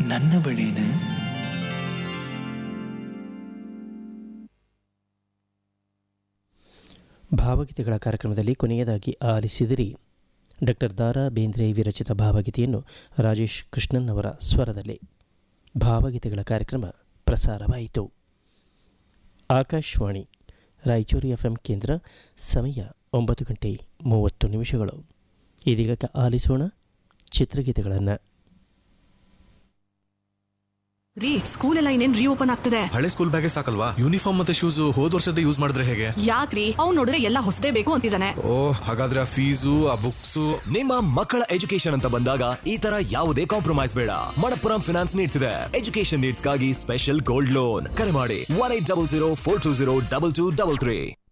ನನ್ನ ಬಳಿನ ಭಾವಗೀತೆಗಳ ಕಾರ್ಯಕ್ರಮದಲ್ಲಿ ಕೊನೆಯದಾಗಿ ಆಲಿಸಿದಿರಿ ಡಾಕ್ಟರ್ ದಾರಾ ಬೇಂದ್ರೆ ವಿರಚಿತ ಭಾವಗೀತೆಯನ್ನು ರಾಜೇಶ್ ಕೃಷ್ಣನ್ ಅವರ ಸ್ವರದಲ್ಲಿ ಭಾವಗೀತೆಗಳ ಕಾರ್ಯಕ್ರಮ ಪ್ರಸಾರವಾಯಿತು ಆಕಾಶವಾಣಿ ರಾಯಚೂರು ಎಫ್ ಎಂ ಕೇಂದ್ರ ಸಮಯ ಒಂಬತ್ತು ಗಂಟೆ ಮೂವತ್ತು ನಿಮಿಷಗಳು ಇದೀಗ ಆಲಿಸೋಣ ಚಿತ್ರಗೀತೆಗಳನ್ನು ರೀ ಸ್ಕೂಲ್ ಎಲ್ಲ ಇನ್ನೇನ್ ರೀಓಪನ್ ಆಗ್ತದೆ ಹಳೆ ಸ್ಕೂಲ್ ಬ್ಯಾಗೇ ಸಾಕಲ್ವಾ ಯೂನಿಫಾರ್ಮ್ ಮತ್ತೆ ಶೂಸ್ ಹೋದ್ ವರ್ಷದ ಯೂಸ್ ಮಾಡಿದ್ರೆ ಹೇಗೆ ಯಾಕ್ರಿ ಅವ್ನ್ ನೋಡಿದ್ರೆ ಎಲ್ಲ ಹೊಸದೇ ಬೇಕು ಅಂತಿದ್ದಾನೆ ಓ ಹಾಗಾದ್ರೆ ಆ ಫೀಸು ಆ ಬುಕ್ಸು ನಿಮ್ಮ ಮಕ್ಕಳ ಎಜುಕೇಶನ್ ಅಂತ ಬಂದಾಗ ಈ ತರ ಯಾವುದೇ ಕಾಂಪ್ರಮೈಸ್ ಬೇಡ ಮಣಪ್ಪುರಂ ಫಿನಾನ್ಸ್ ನೀಡ್ಸ್ ಇದೆ ಎಜುಕೇಶನ್ ನೀಡ್ಸ್ ಗಾಗಿ ಸ್ಪೆಷಲ್ ಗೋಲ್ಡ್ ಲೋನ್ ಕರೆ ಮಾಡಿ one eight double zero four two zero double two double three